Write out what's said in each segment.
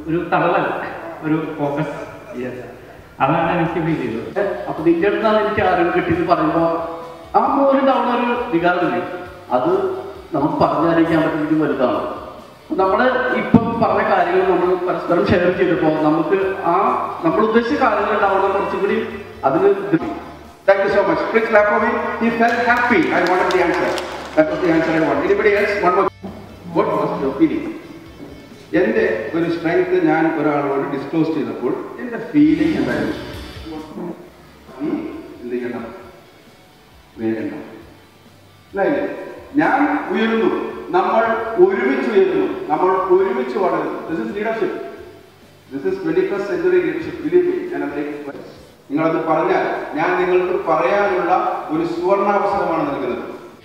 ഒരു തളവല്ല ഒരു ഫോക്കസ് അതാണ് എനിക്ക് ഫീൽ ചെയ്തത് അപ്പൊ നിന്റെ അടുത്താണ് എനിക്ക് ആരോഗ്യം കിട്ടിയെന്ന് പറയുമ്പോ ആ മോരുണ്ടാവുന്ന ഒരു വികാരമില്ലേ അത് നമുക്ക് പറഞ്ഞറിയിക്കാൻ പറ്റുന്ന വലുതാണ് നമ്മള് ഇപ്പം പറഞ്ഞ കാര്യങ്ങൾ നമ്മൾ പരസ്പരം ഷെയർ ചെയ്തപ്പോ നമുക്ക് ആ നമ്മൾ ഉദ്ദേശിച്ച കാര്യങ്ങൾ ഉണ്ടാവുന്ന കുറച്ചും കൂടി അതിന് ഇത് Thank you so much. Quick clap for me. He felt happy. I wanted the answer. That was the answer I wanted. Anybody else? One more. What was your feeling? എൻ്റെ ഒരു സ്ട്രെങ്ത് ഞാൻ ഒരാളോട് ഡിസ്ക്ലോസ് ചെയ്തപ്പോൾ എൻ്റെ feeling എന്തായിരുന്നു നീ എന്ത് ചെയ്യണം വേഗം അല്ലേ ഞാൻ ഉയരുന്നു നമ്മൾ ഒരുമിച്ച് ഉയരുന്നു നമ്മൾ ഒരുമിച്ച് വളരുന്നു this is leadership this is twenty first century leadership believe ഞാൻ നിങ്ങളത് പറഞ്ഞാൽ ഞാൻ നിങ്ങൾക്ക് പറയാനുള്ള ഒരു സുവർണാവസരമാണ് നൽകുന്നത്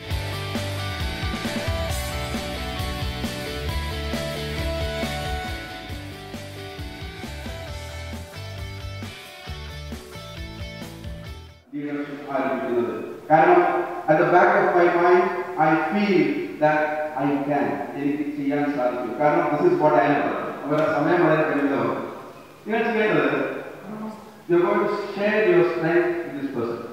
ലീഡർഷിപ്പ് ആരംഭിക്കുന്നത് കാരണം at the back of my mind I feel that I can എനിക്ക് ചെയ്യാൻ സാധിക്കും കാരണം ദിസ് ഇസ് വാട്ട് ഐ അവരുടെ സമയം വളരെ പരിമിതമാണ് നിങ്ങൾ ചെയ്യേണ്ടത് you going to share your strength with this person